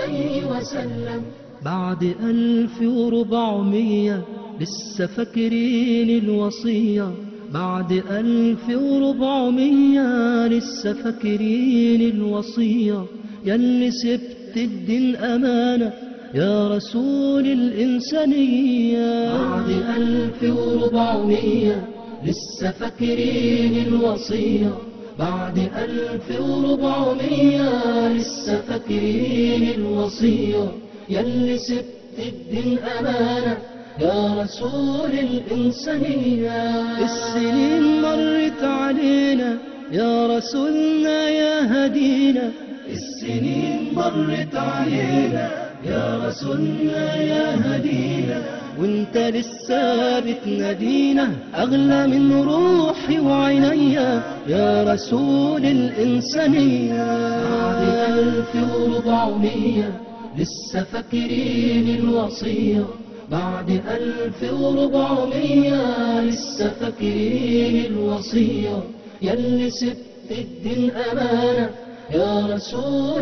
عليه وسلم بعد ألف وربعمية لسه فاكرين الوصية بعد ألف وربعمية لسه فاكرين الوصية ياللي سبت الدين أمانة يا رسول الإنسانية بعد ألف وربعمية لسه فاكرين الوصية بعد ألف وربعمية لسه فاكرين الوصية ياللي سبت الدين أمانة يا رسول الإنسانية السنين مرت علينا يا رسولنا يا هدينا السنين مرت علينا يا رسولنا يا هدينا وانت لسه بتنادينا اغلى من روحي وعينيا يا رسول الانسانيه بعد الف وربعمية لسه فاكرين الوصيه بعد ألف وربعمية لسه فاكرين الوصية ياللي سبت الدين أمانة يا رسول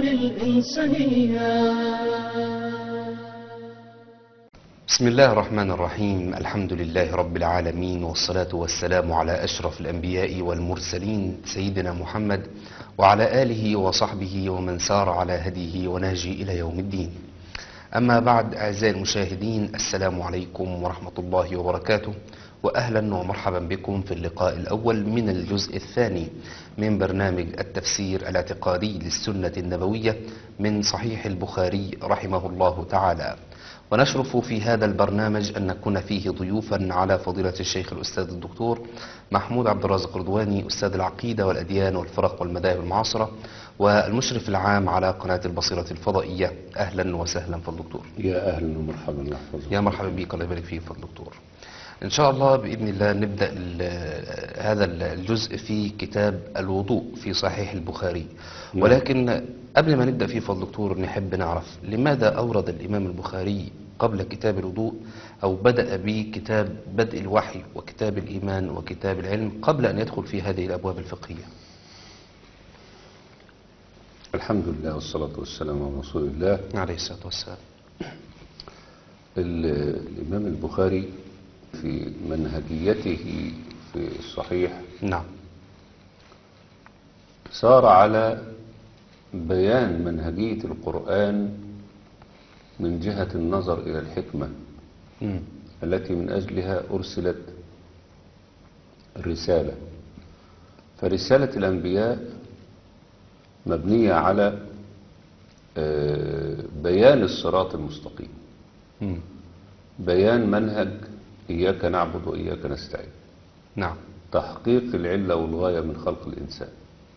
الإنسانية بسم الله الرحمن الرحيم الحمد لله رب العالمين والصلاة والسلام على أشرف الأنبياء والمرسلين سيدنا محمد وعلى آله وصحبه ومن سار على هديه ونهجه إلى يوم الدين أما بعد أعزائي المشاهدين السلام عليكم ورحمة الله وبركاته وأهلا ومرحبا بكم في اللقاء الأول من الجزء الثاني من برنامج التفسير الاعتقادي للسنة النبوية من صحيح البخاري رحمه الله تعالى ونشرف في هذا البرنامج أن نكون فيه ضيوفا على فضيلة الشيخ الأستاذ الدكتور محمود عبد الرازق رضواني أستاذ العقيدة والأديان والفرق والمذاهب المعاصرة والمشرف العام على قناة البصيرة الفضائية أهلا وسهلا فالدكتور يا اهلا ومرحبا يحفظك يا مرحبا بك الله يبارك فيك فضل الدكتور ان شاء الله باذن الله نبدا ال- هذا الجزء في كتاب الوضوء في صحيح البخاري نعم. ولكن قبل ما نبدا فيه فضل الدكتور نحب نعرف لماذا اورد الامام البخاري قبل كتاب الوضوء او بدا بكتاب بدء الوحي وكتاب الايمان وكتاب العلم قبل ان يدخل في هذه الابواب الفقهيه الحمد لله والصلاة والسلام على رسول الله عليه الصلاه والسلام ال- الإمام البخاري في منهجيته في الصحيح نعم سار على بيان منهجية القرآن من جهة النظر إلى الحكمة مم. التي من أجلها أرسلت الرسالة فرسالة الأنبياء مبنية على آه، بيان الصراط المستقيم مم. بيان منهج إياك نعبد وإياك نستعين نعم تحقيق العلة والغاية من خلق الإنسان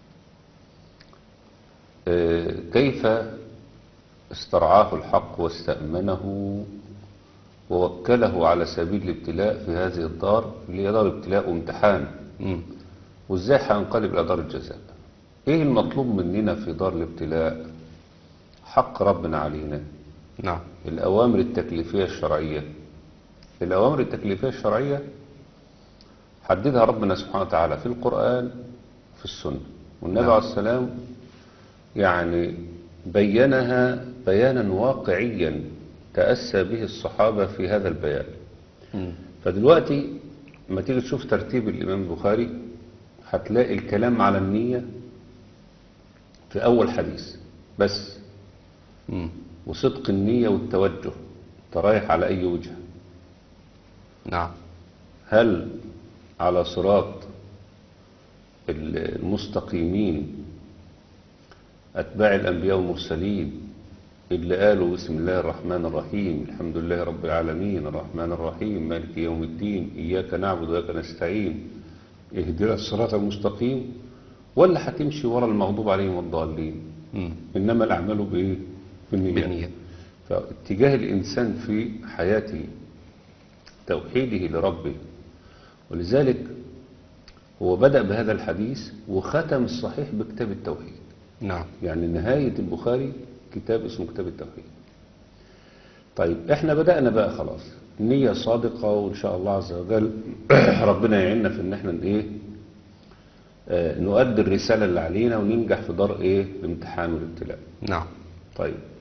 آه، كيف استرعاه الحق واستأمنه ووكله على سبيل الابتلاء في هذه الدار اللي هي دار ابتلاء وامتحان مم. وازاي هنقلب إلى دار الجزاء ايه المطلوب مننا في دار الابتلاء حق ربنا علينا نعم الأوامر التكليفية الشرعية الأوامر التكليفية الشرعية حددها ربنا سبحانه وتعالى في القرآن في السنة والنبي نعم. عليه السلام يعني بينها بيانا واقعيا تأسى به الصحابة في هذا البيان مم. فدلوقتي ما تيجي تشوف ترتيب الإمام البخاري هتلاقي الكلام على النية في أول حديث بس مم. وصدق النية والتوجه انت رايح على أي وجهة نعم هل على صراط المستقيمين أتباع الأنبياء والمرسلين اللي قالوا بسم الله الرحمن الرحيم الحمد لله رب العالمين الرحمن الرحيم مالك يوم الدين إياك نعبد وإياك نستعين اهدنا الصراط المستقيم ولا هتمشي ورا المغضوب عليهم والضالين مم. إنما الأعمال بإيه؟ بالنيات بالنية فاتجاه الإنسان في حياته توحيده لربه ولذلك هو بدأ بهذا الحديث وختم الصحيح بكتاب التوحيد نعم يعني نهاية البخاري كتاب اسمه كتاب التوحيد طيب احنا بدأنا بقى خلاص نية صادقة وإن شاء الله عز وجل ربنا يعيننا في إن احنا إيه آه، نؤدي الرسالة اللي علينا وننجح في دار إيه الامتحان والابتلاء نعم طيب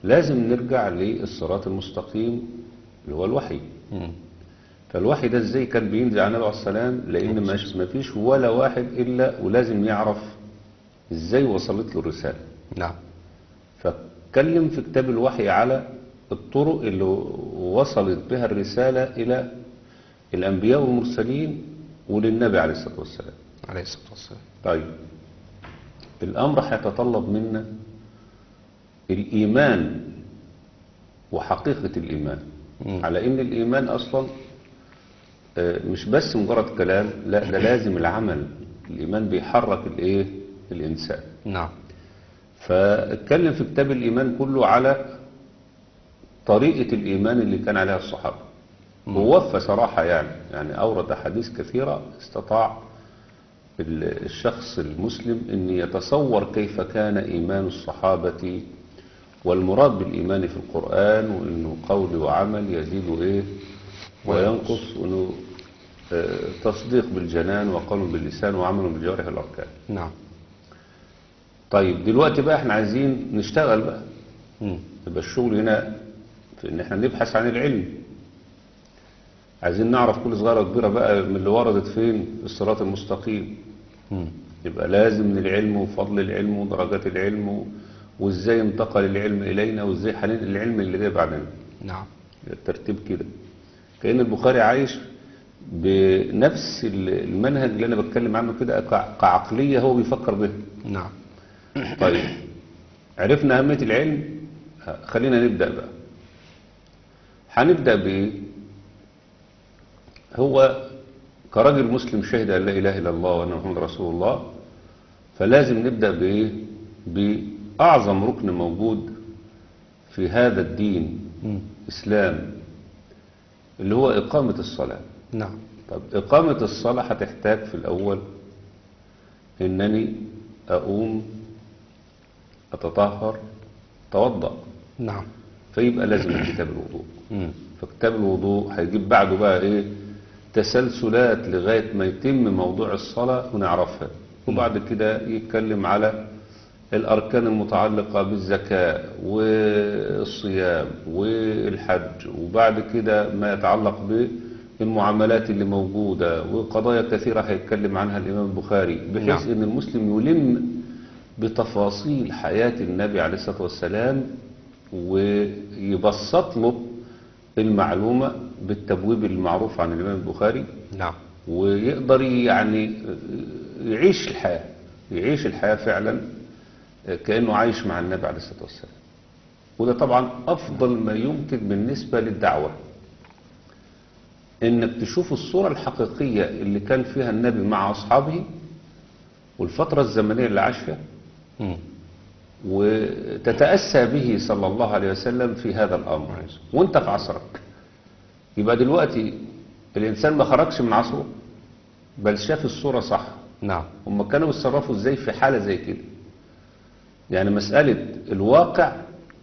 لازم نرجع للصراط المستقيم اللي هو الوحي مم. فالوحي ده ازاي كان بينزل على النبي عليه السلام لان مش ما فيش ولا واحد الا ولازم يعرف ازاي وصلت له الرساله نعم فاتكلم في كتاب الوحي على الطرق اللي وصلت بها الرساله الى الانبياء والمرسلين وللنبي عليه الصلاه والسلام عليه الصلاة والسلام طيب الامر هيتطلب منا الايمان وحقيقه الايمان مم. على ان الايمان اصلا آه، مش بس مجرد كلام لا ده لازم العمل الايمان بيحرك الايه الانسان نعم فاتكلم في كتاب الايمان كله على طريقه الايمان اللي كان عليها الصحابه ووفى صراحه يعني يعني اورد احاديث كثيره استطاع ال- الشخص المسلم ان يتصور كيف كان ايمان الصحابه والمراد بالايمان في القران وانه قول وعمل يزيد ايه وينقص وانه آه، تصديق بالجنان وقول باللسان وعمل بالجوارح الاركان نعم طيب دلوقتي بقى احنا عايزين نشتغل بقى مم. يبقى الشغل هنا في ان احنا نبحث عن العلم عايزين نعرف كل صغيرة وكبيرة بقى من اللي وردت فين الصراط المستقيم مم. يبقى لازم من العلم وفضل العلم ودرجات العلم و- وازاي انتقل العلم الينا وازاي حنين العلم اللي جاي بعدنا نعم الترتيب كده كأن البخاري عايش بنفس ال- المنهج اللي انا بتكلم عنه كده كع- كعقلية هو بيفكر بها نعم طيب عرفنا أهمية العلم ها، خلينا نبدأ بقى هنبدأ بإيه هو كراجل مسلم شهد أن لا إله إلا الله وأن محمد رسول الله فلازم نبدأ بإيه بأعظم ركن موجود في هذا الدين مم. إسلام اللي هو إقامة الصلاة نعم طب إقامة الصلاة هتحتاج في الأول إنني أقوم أتطهر توضأ نعم فيبقى لازم كتاب الوضوء مم. فكتاب الوضوء هيجيب بعده بقى إيه تسلسلات لغاية ما يتم موضوع الصلاة ونعرفها وبعد كده يتكلم على الأركان المتعلقة بالزكاة والصيام والحج وبعد كده ما يتعلق بالمعاملات اللي موجودة وقضايا كثيرة هيتكلم عنها الإمام البخاري بحيث نعم. أن المسلم يلم بتفاصيل حياة النبي عليه الصلاة والسلام ويبسط له المعلومة بالتبويب المعروف عن الإمام البخاري نعم ويقدر يعني يعيش الحياة يعيش الحياة فعلا كأنه عايش مع النبي عليه الصلاة والسلام وده طبعا أفضل ما يمكن بالنسبة للدعوة إنك تشوف الصورة الحقيقية اللي كان فيها النبي مع أصحابه والفترة الزمنية اللي عاش فيها مم. وتتأسى به صلى الله عليه وسلم في هذا الأمر وانت في عصرك يبقى دلوقتي الإنسان ما خرجش من عصره بل شاف الصورة صح نعم هم كانوا بيتصرفوا ازاي في حالة زي كده يعني مسألة الواقع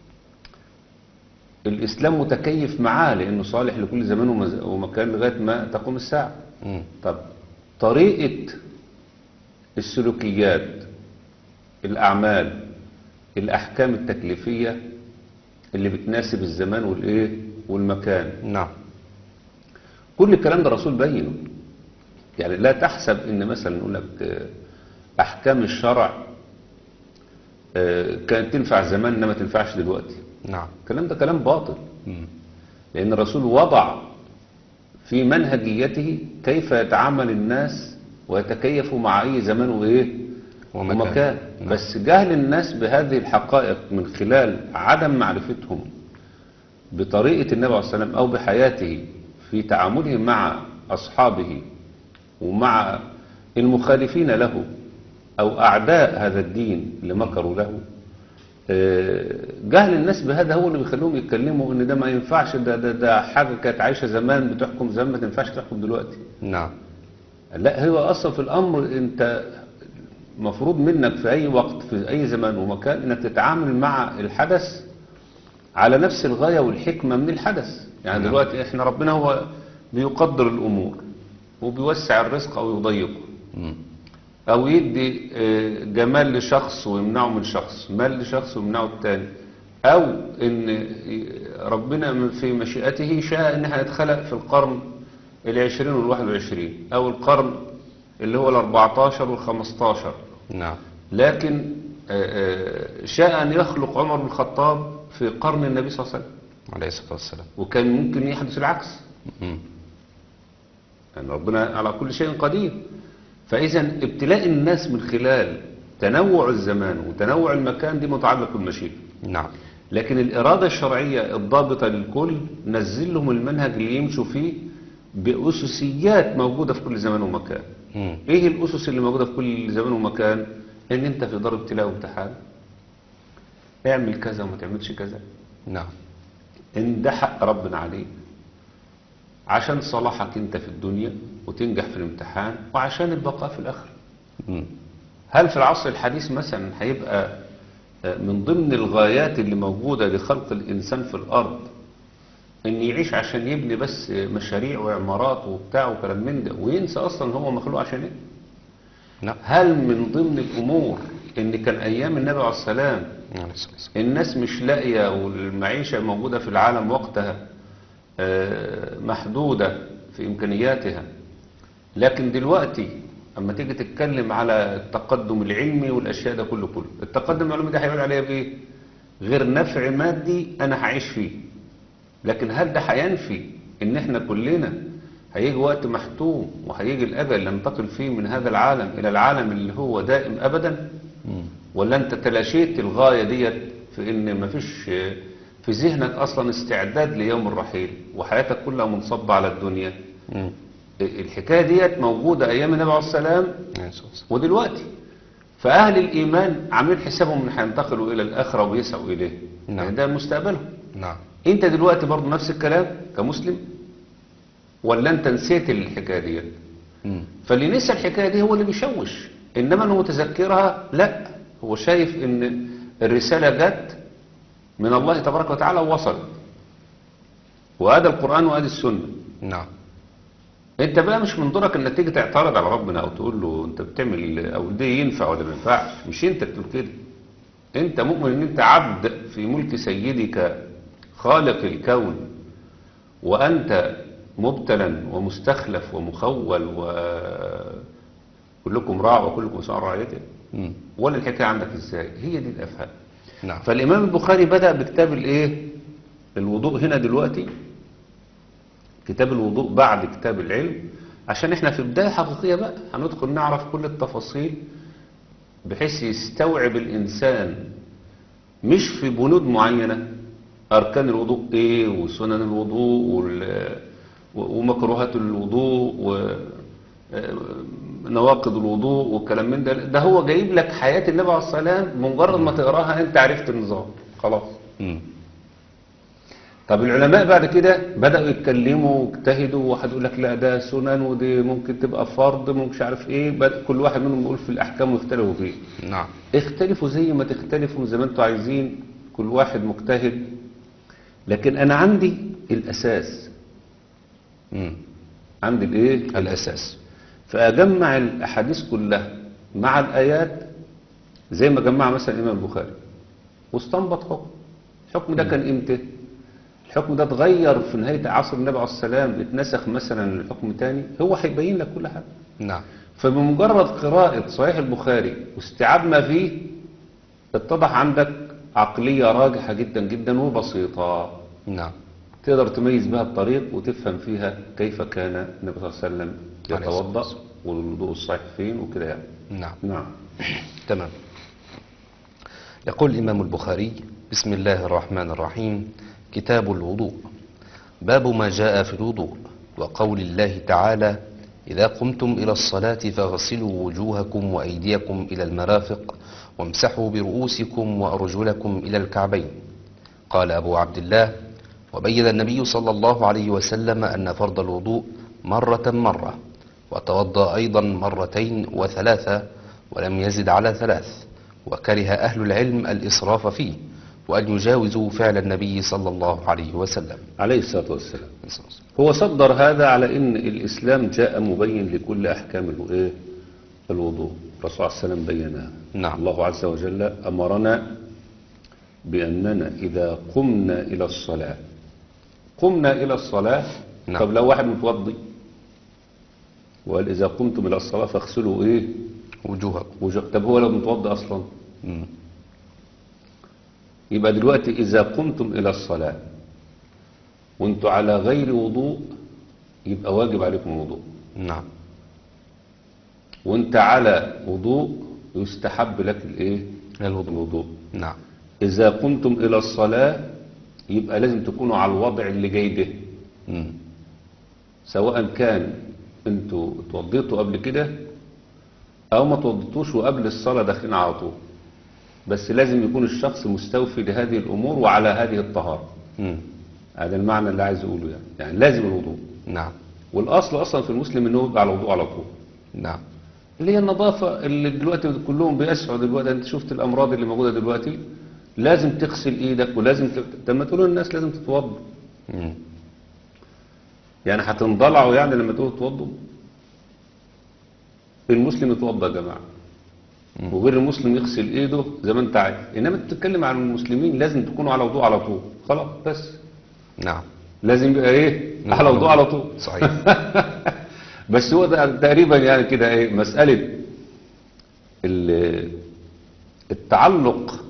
الإسلام متكيف معاه لأنه صالح لكل زمان ومز- ومكان لغاية ما تقوم الساعة مم. طب طريقة السلوكيات الأعمال الأحكام التكليفية اللي بتناسب الزمان والإيه والمكان نعم كل الكلام ده الرسول بينه يعني لا تحسب ان مثلا نقول لك آه، احكام الشرع آه، كانت تنفع زمان انما ما تنفعش دلوقتي نعم الكلام ده كلام باطل مم. لان الرسول وضع في منهجيته كيف يتعامل الناس ويتكيفوا مع اي زمان وايه ومكان. ومكان نعم. بس جهل الناس بهذه الحقائق من خلال عدم معرفتهم بطريقة النبي عليه الصلاة والسلام أو بحياته في تعامله مع أصحابه ومع المخالفين له أو أعداء هذا الدين اللي مكروا له آه، جهل الناس بهذا هو اللي بيخليهم يتكلموا ان ده ما ينفعش ده, ده, ده حاجة كانت عايشة زمان بتحكم زمان ما تنفعش تحكم دلوقتي نعم لا هو اصلا في الامر انت مفروض منك في اي وقت في اي زمان ومكان انك تتعامل مع الحدث على نفس الغاية والحكمة من الحدث يعني نعم. دلوقتي احنا ربنا هو بيقدر الامور وبيوسع الرزق او يضيقه مم. او يدي آه، جمال لشخص ويمنعه من شخص مال لشخص ويمنعه التاني أو إن ربنا في مشيئته شاء إن احنا نتخلق في القرن العشرين والواحد والعشرين أو القرن اللي هو الأربعتاشر والخمستاشر نعم لكن آه، آه، شاء أن يخلق عمر بن الخطاب في قرن النبي صلى الله عليه وسلم عليه الصلاة والسلام وكان ممكن يحدث العكس مم. يعني ربنا على كل شيء قدير فإذا ابتلاء الناس من خلال تنوع الزمان وتنوع المكان دي متعلق بالمشيئة نعم لكن الإرادة الشرعية الضابطة للكل نزل لهم المنهج اللي يمشوا فيه بأسسيات موجودة في كل زمان ومكان مم. ايه الأسس اللي موجودة في كل زمان ومكان ان انت في دار ابتلاء وامتحان اعمل كذا وما تعملش كذا نعم ان ده حق ربنا عليك عشان صلاحك انت في الدنيا وتنجح في الامتحان وعشان البقاء في الاخره مم. هل في العصر الحديث مثلا هيبقى آه، من ضمن الغايات اللي موجودة لخلق الإنسان في الأرض إن يعيش عشان يبني بس مشاريع وعمارات وبتاع وكلام من ده وينسى أصلا هو مخلوق عشان إيه؟ نعم هل من ضمن الأمور إن كان أيام النبي عليه السلام عليه الصلاة والسلام الناس مش لاقية والمعيشة موجودة في العالم وقتها آه، محدودة في إمكانياتها لكن دلوقتي أما تيجي تتكلم على التقدم العلمي والأشياء ده كله كله التقدم العلمي ده هيقول عليها بإيه غير نفع مادي أنا هعيش فيه لكن هل ده هينفي إن إحنا كلنا هيجي وقت محتوم وهيجي الأجل اللي ننتقل فيه من هذا العالم إلى العالم اللي هو دائم أبدا مم. ولا انت تلاشيت الغاية ديت في ان مفيش في ذهنك اصلا استعداد ليوم الرحيل وحياتك كلها منصبة على الدنيا مم. الحكاية ديت موجودة ايام النبي عليه السلام عليه الصلاة والسلام ودلوقتي فاهل الايمان عاملين حسابهم ان هينتقلوا الى الاخرة ويسعوا اليه نعم. يعني ده مستقبلهم نعم انت دلوقتي برضه نفس الكلام كمسلم ولا انت نسيت الحكاية ديت مم. فاللي نسى الحكاية دي هو اللي بيشوش إنما أنه متذكرها لا هو شايف إن الرسالة جت من الله تبارك وتعالى ووصلت وهذا القرآن وهذه السنة نعم انت بقى مش من دورك انك تيجي تعترض على ربنا او تقول له انت بتعمل او ده ينفع ولا ما ينفعش مش انت اللي تقول كده انت مؤمن ان انت عبد في ملك سيدك خالق الكون وانت مبتلى ومستخلف ومخول وكلكم راع وكلكم مسؤول عن رعيته مم. ولا الحكايه عندك ازاي هي دي الافهام نعم فالامام البخاري بدا بكتاب الايه الوضوء هنا دلوقتي كتاب الوضوء بعد كتاب العلم عشان احنا في بدايه حقيقيه بقى هندخل نعرف كل التفاصيل بحيث يستوعب الانسان مش في بنود معينه اركان الوضوء ايه وسنن الوضوء وال- ومكروهات الوضوء ونواقض الوضوء والكلام من ده ده هو جايب لك حياه النبي عليه الصلاه والسلام بمجرد ما تقراها انت عرفت النظام خلاص مم. طب العلماء بعد كده بدأوا يتكلموا واجتهدوا واحد يقول لك لا ده سنن ودي ممكن تبقى فرض مش عارف ايه بدأ كل واحد منهم يقول في الاحكام ويختلفوا فيه نعم اختلفوا زي ما تختلفوا زي ما انتوا عايزين كل واحد مجتهد لكن انا عندي الاساس مم. عندي الايه الأساس فاجمع الاحاديث كلها مع الايات زي ما جمعها مثلا الامام البخاري واستنبط حكم الحكم ده كان امتى الحكم ده اتغير في نهايه عصر النبي عليه السلام اتنسخ مثلا لحكم تاني هو هيبين لك كل حاجه نعم فبمجرد قراءة صحيح البخاري واستيعاب ما فيه اتضح عندك عقلية راجحة جدا جدا وبسيطة نعم تقدر تميز بها الطريق وتفهم فيها كيف كان النبي صلى الله عليه وسلم عليه الصلاة يتوضأ والسلام. والوضوء الصحيح فين وكده يعني نعم نعم تمام يقول الإمام البخاري بسم الله الرحمن الرحيم كتاب الوضوء باب ما جاء في الوضوء وقول الله تعالى إذا قمتم إلى الصلاة فاغسلوا وجوهكم وأيديكم إلى المرافق وامسحوا برؤوسكم وأرجلكم إلى الكعبين قال أبو عبد الله وبين النبي صلى الله عليه وسلم أن فرض الوضوء مرة مرة وتوضأ أيضا مرتين وثلاثة ولم يزد على ثلاث وكره أهل العلم الإسراف فيه وأن يجاوزوا فعل النبي صلى الله عليه وسلم عليه الصلاة والسلام هو صدر هذا على ان الاسلام جاء مبين لكل احكام الو- ايه الوضوء الرسول صلى الله عليه وسلم بينها نعم. الله عز وجل امرنا بأننا إذا قمنا إلى الصلاة قمنا إلى الصلاة نعم. طب لو واحد متوضي وقال إذا قمتم إلى الصلاة فاغسلوا إيه وجوهكم وجه طب هو لو متوضي أصلا مم. يبقى دلوقتي إذا قمتم إلى الصلاة وانتوا على غير وضوء يبقى واجب عليكم الوضوء نعم وانت على وضوء يستحب لك الايه الوضوء الوضوء نعم إذا قمتم إلى الصلاة يبقى لازم تكونوا على الوضع اللي جاي ده مم. سواء كان انتوا اتوضيتوا قبل كده أو ما توضيتوش وقبل الصلاة داخلين على طول بس لازم يكون الشخص مستوفي لهذه الأمور وعلى هذه الطهارة مم. هذا المعنى اللي عايز أقوله يعني يعني لازم الوضوء نعم والأصل أصلا في المسلم إنه يبقى على الوضوء على طول نعم اللي هي النظافة اللي دلوقتي كلهم بيسعوا دلوقتي انت شفت الأمراض اللي موجودة دلوقتي لازم تغسل ايدك ولازم ت... لما تقولوا للناس لازم تتوضوا مم. يعني هتنضلعوا يعني لما تقولوا تتوضوا المسلم يتوضى يا جماعة وغير المسلم يغسل ايده زي ما انت عايز انما انت بتتكلم عن المسلمين لازم تكونوا على وضوء على طول خلاص بس نعم لازم يبقى ايه على وضوء على طول صحيح بس هو ده تقريبا يعني كده ايه مسألة ال- التعلق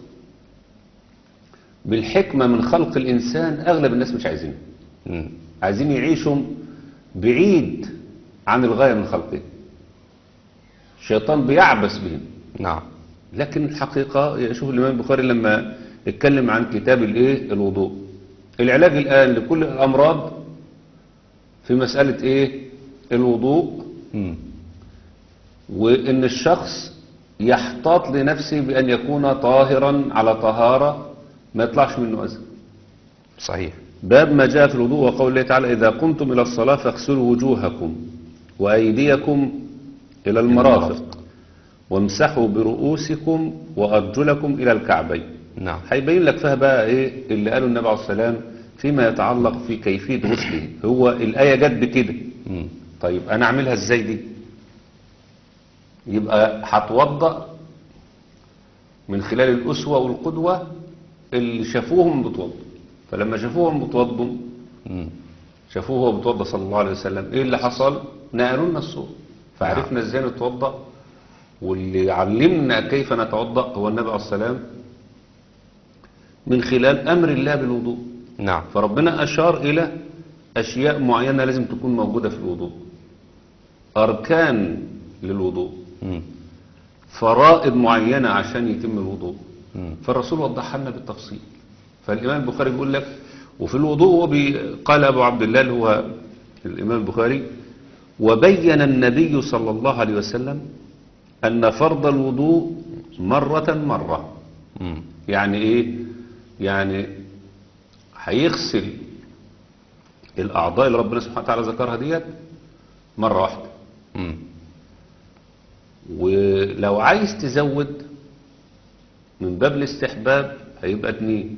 بالحكمة من خلق الإنسان أغلب الناس مش عايزينه مم. عايزين يعيشوا بعيد عن الغاية من خلقه الشيطان بيعبس بهم نعم لكن الحقيقة شوف الإمام البخاري لما اتكلم عن كتاب الايه الوضوء العلاج الآن لكل الأمراض في مسألة ايه الوضوء مم. وإن الشخص يحتاط لنفسه بأن يكون طاهرا على طهارة ما يطلعش منه أذى صحيح باب ما جاء في الوضوء وقول الله تعالى إذا قمتم إلى الصلاة فاغسلوا وجوهكم وأيديكم إلى المرافق وامسحوا برؤوسكم وأرجلكم إلى الكعبين نعم هيبين لك فيها بقى إيه اللي قاله النبي عليه السلام فيما يتعلق في كيفية غسله هو الآية جت بكده مم. طيب أنا أعملها إزاي دي يبقى هتوضأ من خلال الأسوة والقدوة اللي شافوهم بتوضوا فلما شافوهم بتوضوا مم. شافوه هو بيتوضى صلى الله عليه وسلم ايه اللي حصل نقلوا لنا الصوت فعرفنا ازاي نتوضا واللي علمنا كيف نتوضا هو النبي عليه السلام من خلال امر الله بالوضوء نعم فربنا اشار الى اشياء معينه لازم تكون موجوده في الوضوء اركان للوضوء مم. فرائض معينه عشان يتم الوضوء مم. فالرسول وضحها لنا بالتفصيل فالإمام البخاري بيقول لك وفي الوضوء هو بي- قال أبو عبد الله اللي هو الإمام البخاري وبين النبي صلى الله عليه وسلم أن فرض الوضوء مرة مرة مم. يعني إيه يعني هيغسل الأعضاء اللي ربنا سبحانه وتعالى ذكرها ديت مرة واحدة مم. ولو عايز تزود من باب الاستحباب هيبقى اتنين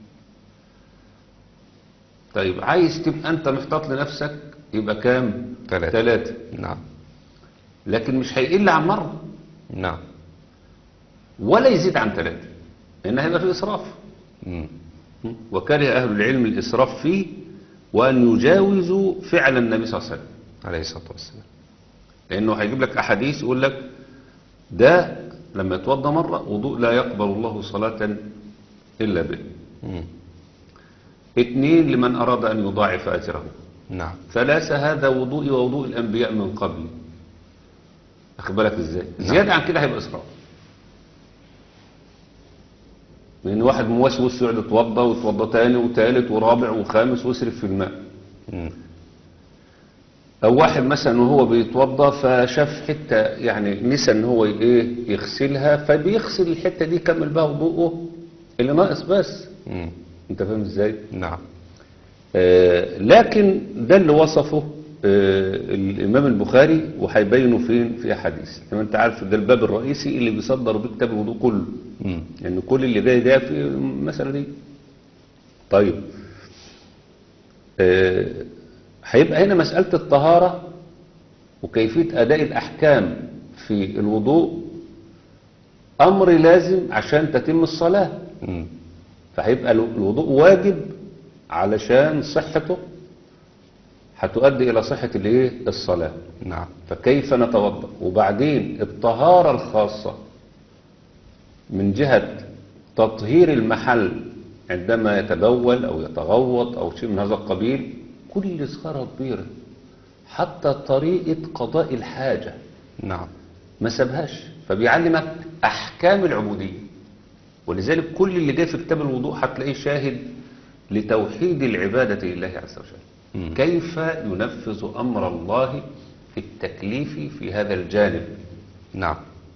طيب عايز تبقى انت محتاط لنفسك يبقى كام تلاتة. تلاتة نعم لكن مش هيقل عن مرة نعم ولا يزيد عن تلاتة لان هيبقى في اسراف مم. وكره اهل العلم الاسراف فيه وان يجاوزوا فعل النبي صلى الله عليه وسلم عليه الصلاة والسلام لانه هيجيب لك احاديث يقول لك ده لما يتوضى مرة وضوء لا يقبل الله صلاة الا به مم. اثنين لمن أراد أن يضاعف أجره نعم ثلاثة هذا وضوئي ووضوء الأنبياء من قبل أخد بالك إزاي زيادة عن كده هيبقى إسراف لأن واحد موسوس يقعد يتوضى ويتوضى تاني وتالت ورابع وخامس ويسرف في الماء مم. أو واحد مثلا وهو بيتوضى فشاف حتة يعني نسى إن هو إيه يغسلها فبيغسل الحتة دي يكمل بها وضوءه اللي ناقص بس مم. أنت فاهم إزاي؟ نعم آه، لكن ده اللي وصفه آه، الإمام البخاري وهيبينه فين في أحاديث زي ما أنت عارف ده الباب الرئيسي اللي بيصدر بيه كتاب الوضوء كله مم. لأن يعني كل اللي جاي ده في المسألة دي طيب آه، هيبقى هنا مسألة الطهارة وكيفية أداء الأحكام في الوضوء أمر لازم عشان تتم الصلاة مم. فهيبقى ال- الوضوء واجب علشان صحته هتؤدي إلى صحة الايه الصلاة نعم فكيف نتوضا وبعدين الطهارة الخاصة من جهة تطهير المحل عندما يتبول أو يتغوط أو شيء من هذا القبيل كل صغيرة كبيرة حتى طريقة قضاء الحاجة نعم ما سابهاش فبيعلمك أحكام العبودية ولذلك كل اللي جاي في كتاب الوضوء هتلاقيه شاهد لتوحيد العبادة لله عز وجل مم. كيف ينفذ أمر الله في التكليف في هذا الجانب نعم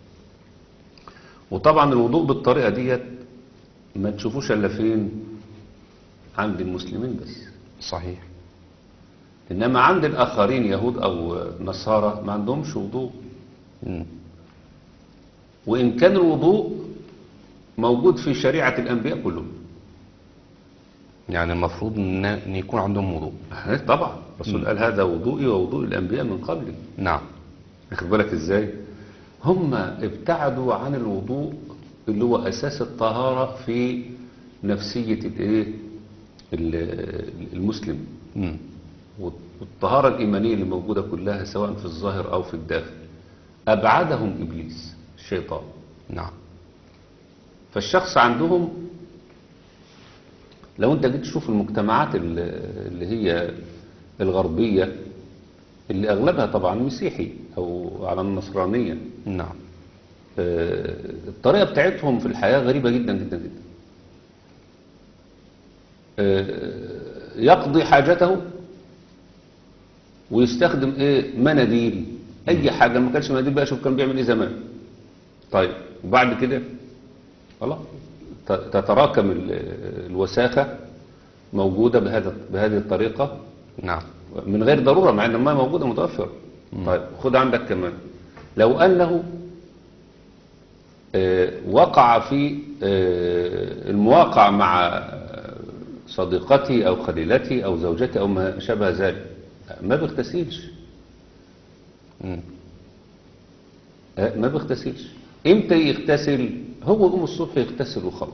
وطبعا الوضوء بالطريقة ديت ما تشوفوش إلا فين عند المسلمين بس صحيح إنما عند الآخرين يهود أو نصارى ما عندهمش وضوء مم. وإن كان الوضوء موجود في شريعة الأنبياء كلهم يعني المفروض ان إن يكون عندهم وضوء طبعا الرسول قال هذا وضوئي ووضوء الأنبياء من قبلي نعم واخد بالك ازاي هم ابتعدوا عن الوضوء اللي هو اساس الطهارة في نفسية الايه ال- المسلم مم. والطهارة الإيمانية اللي موجودة كلها سواء في الظاهر أو في الداخل أبعدهم إبليس الشيطان نعم فالشخص عندهم لو انت جيت تشوف المجتمعات ال- اللي هي الغربية اللي أغلبها طبعا مسيحي أو على النصرانية نعم آه، الطريقة بتاعتهم في الحياة غريبة جدا جدا جدا آه، يقضي حاجته ويستخدم ايه مناديل اي حاجة ما كانش مناديل بقى شوف كان بيعمل ايه زمان طيب وبعد كده خلاص ت- تتراكم ال- الوساخة موجودة بهذا بهذه الطريقة نعم من غير ضرورة مع ان الماء موجودة متوفرة طيب خد عندك كمان لو انه آه، وقع في آه، المواقع مع صديقتي او خليلتي او زوجتي او ما شابه ذلك ما بيغتسلش مم. آه، ما بيغتسلش امتى يغتسل هو يقوم الصبح يغتسل وخلاص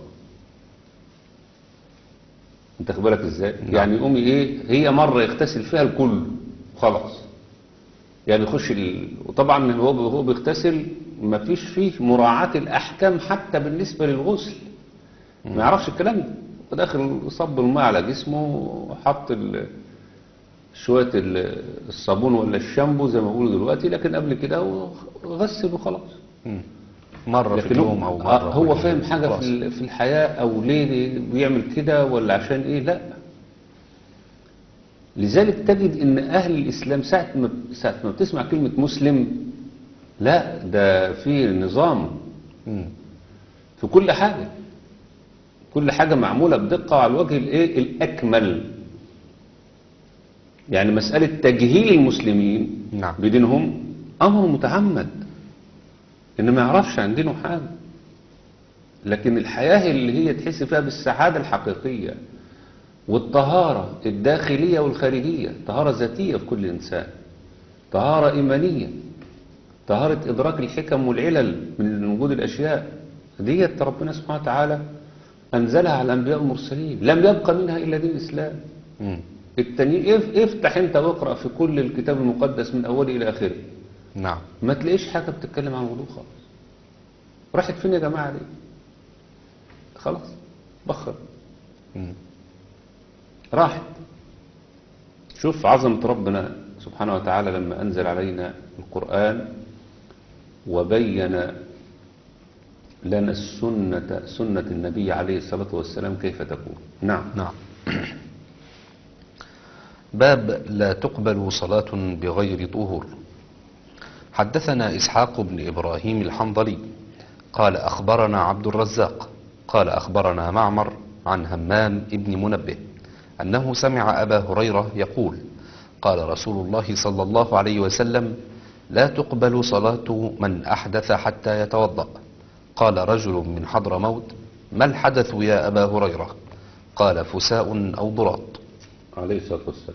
انت خد بالك ازاي نعم. يعني يقوم ايه هي مره يغتسل فيها الكل خلاص يعني يخش ال... وطبعا هو هو بيغتسل ما فيش فيه مراعاة الأحكام حتى بالنسبة للغسل ما يعرفش الكلام ده في الآخر صب الماء على جسمه وحط ال... شوية ال- الصابون ولا الشامبو زي ما بيقولوا دلوقتي لكن قبل كده هو غسل وخلاص مم. مرة في لكن هو, اليوم أو مرة آه، هو كل فاهم يوم. حاجة خلاص. في ال- في الحياة أو ليه بيعمل كده ولا عشان إيه لا لذلك تجد ان اهل الاسلام ساعة ما ساعة ما بتسمع كلمة مسلم لا ده في نظام مم. في كل حاجة كل حاجة معمولة بدقة على الوجه الايه الاكمل يعني مسألة تجهيل المسلمين نعم. بدينهم امر متعمد ان ما يعرفش عن دينه حاجة لكن الحياة اللي هي تحس فيها بالسعادة الحقيقية والطهارة الداخلية والخارجية طهارة ذاتية في كل إنسان طهارة إيمانية طهارة إدراك الحكم والعلل من وجود الأشياء ديت ربنا سبحانه وتعالى أنزلها على الأنبياء والمرسلين لم يبقى منها إلا دين الإسلام مم. التانيين اف- افتح انت واقرأ في كل الكتاب المقدس من أوله إلى آخره نعم ما تلاقيش حاجة بتتكلم عن الوضوء خالص راحت فين يا جماعة دي خلاص بخر مم. راحت شوف عظمة ربنا سبحانه وتعالى لما أنزل علينا القرآن وبين لنا السنة سنة النبي عليه الصلاة والسلام كيف تكون نعم نعم باب لا تقبل صلاة بغير طهور حدثنا إسحاق بن إبراهيم الحنظلي قال أخبرنا عبد الرزاق قال أخبرنا معمر عن همام ابن منبه أنه سمع أبا هريرة يقول قال رسول الله صلى الله عليه وسلم لا تقبل صلاة من أحدث حتى يتوضأ قال رجل من حضر موت ما الحدث يا أبا هريرة قال فساء أو ضراط عليه الصلاة والسلام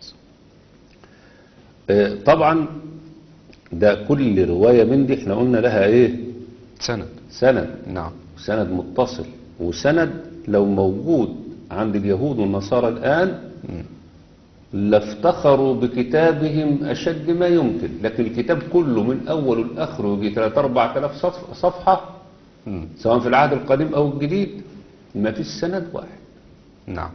آه، طبعا ده كل رواية من دي احنا قلنا لها ايه سند سند نعم سند متصل وسند لو موجود عند اليهود والنصارى الآن لافتخروا بكتابهم أشد ما يمكن لكن الكتاب كله من أوله لآخره يجي 3 4000 صف- صفحة مم. سواء في العهد القديم أو الجديد ما فيش سند واحد نعم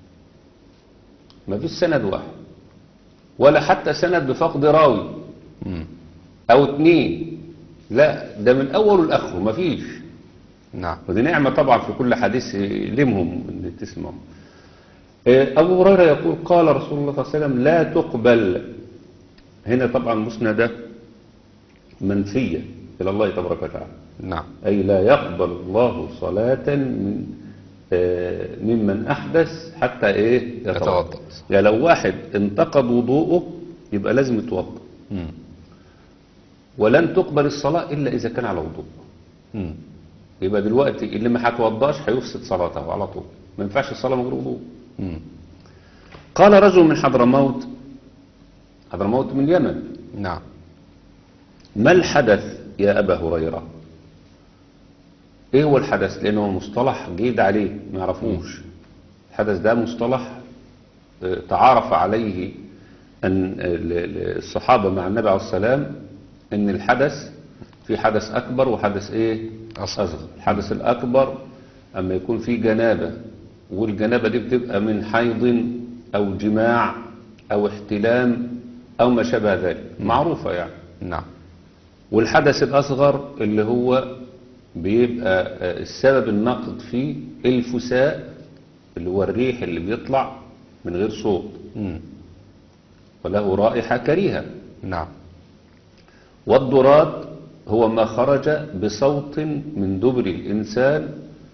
ما فيش سند واحد ولا حتى سند بفقد راوي مم. أو اتنين لا ده من أوله لآخره ما فيش نعم ودي نعمة طبعا في كل حديث يلمهم ان تسمعوا آه، أبو هريرة يقول قال رسول الله صلى الله عليه وسلم لا تقبل هنا طبعا مسندة منفية إلى الله تبارك وتعالى نعم أي لا يقبل الله صلاة من آه، ممن أحدث حتى إيه يتوضأ. يعني لو واحد انتقد وضوءه يبقى لازم يتوضأ مم. ولن تقبل الصلاة إلا إذا كان على وضوء مم. يبقى دلوقتي اللي ما هتوضاش هيفسد صلاته على طول ما ينفعش الصلاة من غير وضوء مم. قال رجل من حضرموت حضرموت من اليمن نعم ما الحدث يا أبا هريرة ايه هو الحدث لانه مصطلح جديد عليه ما يعرفوش الحدث ده مصطلح آه، تعارف عليه أن ال- ال- الصحابة مع النبي عليه السلام ان الحدث في حدث اكبر وحدث ايه أصغر. اصغر الحدث الاكبر اما يكون في جنابة والجنابة دي بتبقى من حيض او جماع او احتلام او ما شابه ذلك معروفة يعني نعم والحدث الأصغر اللي هو بيبقى آه، السبب النقد فيه الفساء اللي هو الريح اللي بيطلع من غير صوت مم. وله رائحة كريهة نعم والضراد هو ما خرج بصوت من دبر الإنسان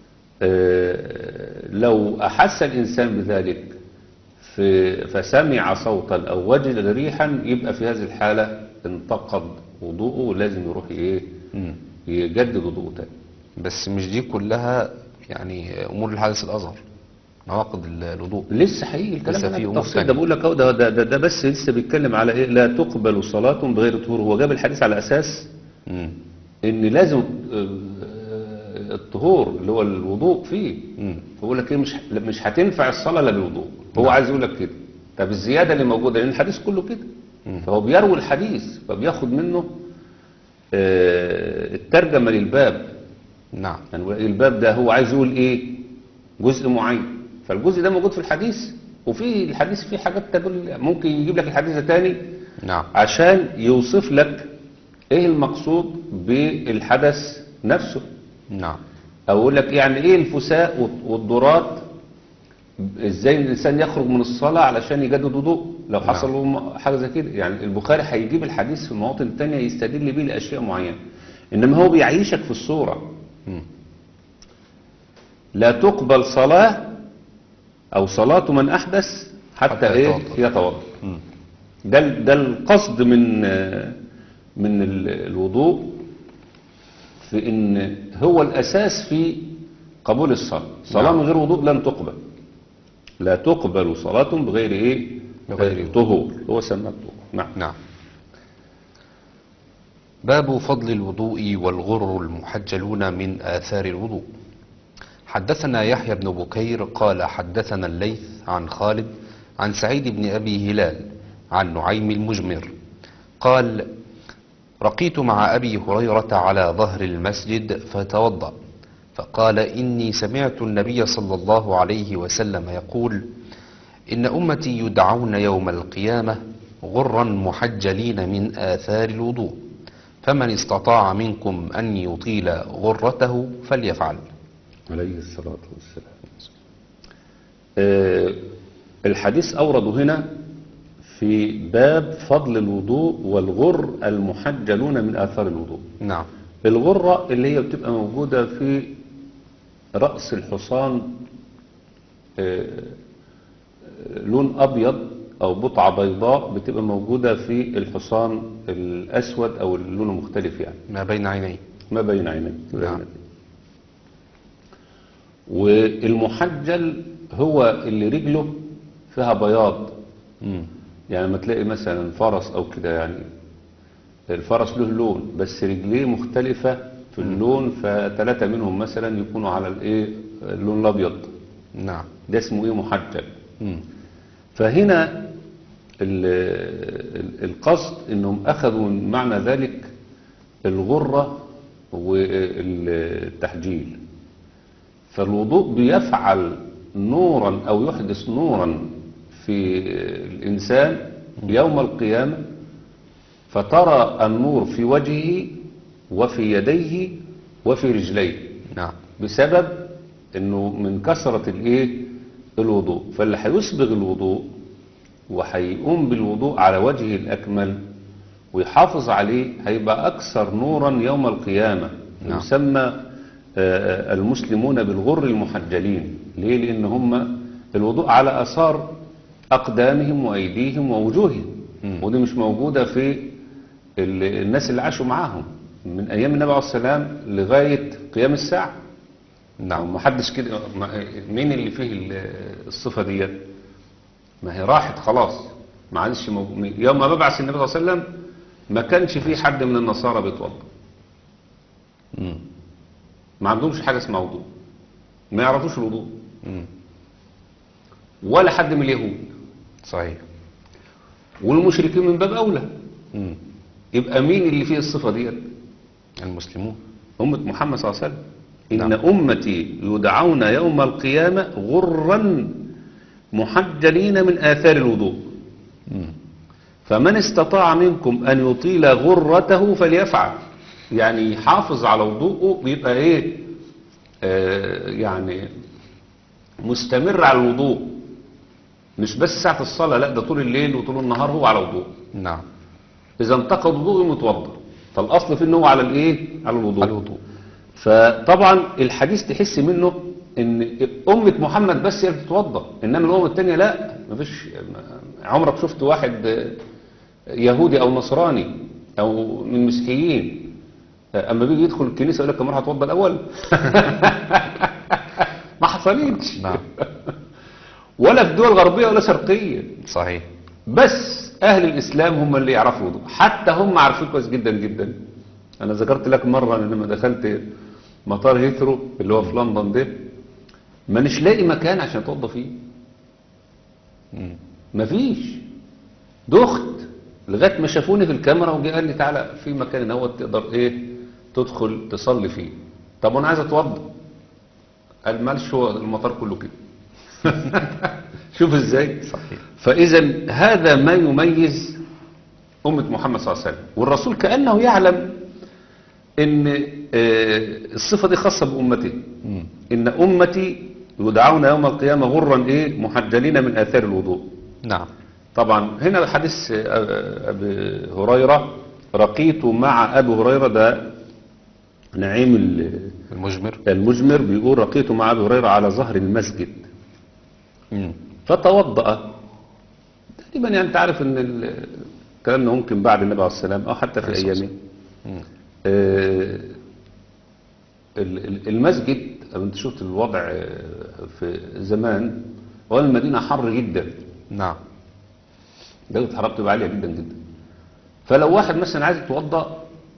آه، لو أحس الإنسان بذلك في- فسمع صوتا أو وجد ريحا يبقى في هذه الحالة انتقض وضوءه ولازم يروح إيه مم. يجدد وضوءه تاني بس مش دي كلها يعني امور الحدث الاصغر نواقض ال- الوضوء لسه حقيقي الكلام لسه ده في أمور بالتفصيل تانية. ده بقول لك اهو ده, ده, ده, ده بس لسه بيتكلم على ايه لا تقبل صلاة بغير طهور هو جاب الحديث على اساس مم. ان لازم آه، آه، الطهور اللي هو الوضوء فيه مم. فبقول لك ايه مش مش هتنفع الصلاة الا بالوضوء هو عايز يقول لك كده طب الزيادة اللي موجودة لان الحديث كله كده فهو بيروي الحديث فبياخد منه آه، الترجمة للباب نعم يعني الباب ده هو عايز يقول ايه جزء معين فالجزء ده موجود في الحديث وفي الحديث فيه حاجات تدل ممكن يجيب لك الحديث ده تاني نعم عشان يوصف لك ايه المقصود بالحدث نفسه نعم او يقول لك يعني ايه الفساء والض- والضرات ازاي الانسان يخرج من الصلاة علشان يجدد وضوء لو حصل له م- حاجة زي كده يعني البخاري هيجيب الحديث في مواطن تانية يستدل بيه لاشياء معينة انما هو بيعيشك في الصورة مم. لا تقبل صلاة أو صلاة من أحدث حتى, حتى إيه يتوضأ. يتوضأ مم. ده ال- ده القصد من آه، من ال- الوضوء في إن هو الأساس في قبول الصلاة صلاة نعم. من غير وضوء لن تقبل لا تقبل صلاة بغير إيه بغير آه، طهور هو سمى الطهور نعم نعم باب فضل الوضوء والغر المحجلون من آثار الوضوء حدثنا يحيى بن بكير قال حدثنا الليث عن خالد عن سعيد بن أبي هلال عن نعيم المجمر قال رقيت مع أبي هريرة على ظهر المسجد فتوضأ فقال إني سمعت النبي صلى الله عليه وسلم يقول إن أمتي يدعون يوم القيامة غرا محجلين من آثار الوضوء فمن استطاع منكم أن يطيل غرته فليفعل عليه الصلاة والسلام آه، الحديث أورده هنا في باب فضل الوضوء والغر المحجلون من آثار الوضوء نعم الغرة اللي هي بتبقى موجودة في رأس الحصان آه، آه، لون أبيض أو بقعة بيضاء بتبقى موجودة في الحصان الأسود أو اللون المختلف يعني ما بين عينيه ما بين عينيه نعم. والمحجل هو اللي رجله فيها بياض مم. يعني لما تلاقي مثلا فرس او كده يعني الفرس له لون بس رجليه مختلفة في اللون فثلاثة منهم مثلا يكونوا على الايه اللون الابيض نعم ده اسمه ايه محجل مم. فهنا ال- ال- القصد انهم اخذوا من معنى ذلك الغرة والتحجيل فالوضوء بيفعل نورا او يحدث نورا في الانسان يوم القيامة فترى النور في وجهه وفي يديه وفي رجليه نعم بسبب انه من كثرة الايه الوضوء فاللي هيسبغ الوضوء وهيقوم بالوضوء على وجهه الاكمل ويحافظ عليه هيبقى اكثر نورا يوم القيامة نعم. يسمى آه، المسلمون بالغر المحجلين ليه لان هم الوضوء على اثار اقدامهم وايديهم ووجوههم مم. ودي مش موجودة في ال- الناس اللي عاشوا معاهم من ايام النبي عليه السلام لغاية قيام الساعة نعم ما حدش كده ما- مين اللي فيه ال- الصفة ديت ما هي راحت خلاص ما عادش موجود يوم ما ببعث النبي صلى الله عليه وسلم ما كانش في حد من النصارى بيتوضا مم. ما عندهمش حاجة اسمها وضوء ما يعرفوش الوضوء مم. ولا حد من اليهود صحيح والمشركين من باب أولى مم. يبقى مين اللي فيه الصفة ديت المسلمون أمة محمد صلى الله عليه وسلم إن نعم. أمتي يدعون يوم القيامة غرا محجلين من آثار الوضوء مم. فمن استطاع منكم أن يطيل غرته فليفعل يعني يحافظ على وضوءه بيبقى إيه آه يعني مستمر على الوضوء مش بس ساعة الصلاة لا ده طول الليل وطول النهار هو على وضوء نعم إذا انتقد وضوءه متوضا فالأصل في إن هو على الإيه على الوضوء على الوضوء فطبعا الحديث تحس منه ان أمة محمد بس هي اللي بتتوضا انما الأمم التانية لا مفيش عمرك شفت واحد يهودي او نصراني او من مسيحيين اما بيجي يدخل الكنيسة يقول لك انا هتوضا الاول ما حصلتش نعم ولا في دول غربية ولا شرقية صحيح بس اهل الاسلام هم اللي يعرفوا الوضوء حتى هم عارفين كويس جدا جدا انا ذكرت لك مره ان لما دخلت مطار هيثرو اللي هو في لندن ده مانيش لاقي مكان عشان اتوضى فيه مم. مفيش دخت لغايه ما شافوني في الكاميرا وجي قال لي تعالى في مكان هو تقدر ايه تدخل تصلي فيه طب وانا عايز اتوضى قال مالش هو المطار كله كده شوف ازاي صحيح فإذا هذا ما يميز أمة محمد صلى الله عليه وسلم والرسول كأنه يعلم أن آه، الصفة دي خاصة بأمته مم. إن أمتي يدعون يوم القيامة غرا إيه محجلين من آثار الوضوء نعم طبعا هنا حديث آه، أبي هريرة رقيت مع أبي هريرة ده نعيم ال- المجمر المجمر بيقول رقيت مع أبي هريرة على ظهر المسجد مم. فتوضأ تقريبا يعني انت عارف ان ال- الكلام ده ممكن بعد النبي عليه السلام او حتى في عليه الصلاة ايامه مم. آه، ال- ال- المسجد أو انت شفت الوضع آه، في زمان هو المدينة حر جدا نعم درجة الحرارة بتبقى عالية جدا جدا فلو واحد مثلا عايز يتوضأ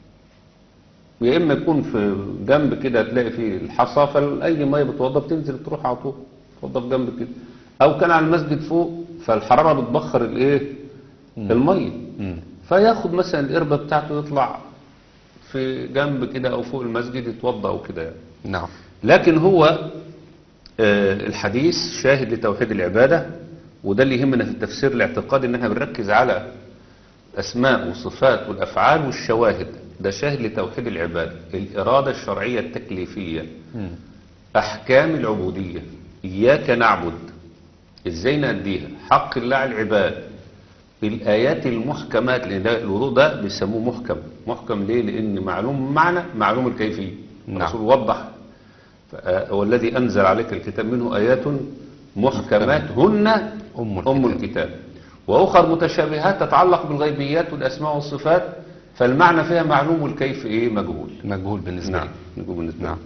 يا اما يكون في جنب كده تلاقي فيه الحصى فاي ميه بتوضى بتنزل تروح على طول توضى في جنب كده او كان على المسجد فوق فالحراره بتبخر الايه الميه مم. فياخد مثلا القربه بتاعته يطلع في جنب كده او فوق المسجد يتوضا او كده يعني نعم لكن هو آه، الحديث شاهد لتوحيد العبادة وده اللي يهمنا في التفسير الاعتقادي ان احنا بنركز على اسماء وصفات والافعال والشواهد ده شاهد لتوحيد العبادة الارادة الشرعية التكليفية مم. احكام العبودية اياك نعبد ازاي نأديها حق الله على العباد الآيات المحكمات لأن ده الوضوء ده بيسموه محكم محكم ليه لأن معلوم معنى معلوم الكيفية نعم. الرسول وضح ف- والذي أنزل عليك الكتاب منه آيات محكمات هن أم أم الكتاب. الكتاب وأخر متشابهات تتعلق بالغيبيات والأسماء والصفات فالمعنى فيها معلوم والكيف إيه مجهول مجهول بالنسبة نعم لي مجهول بالنسبة نعم لي.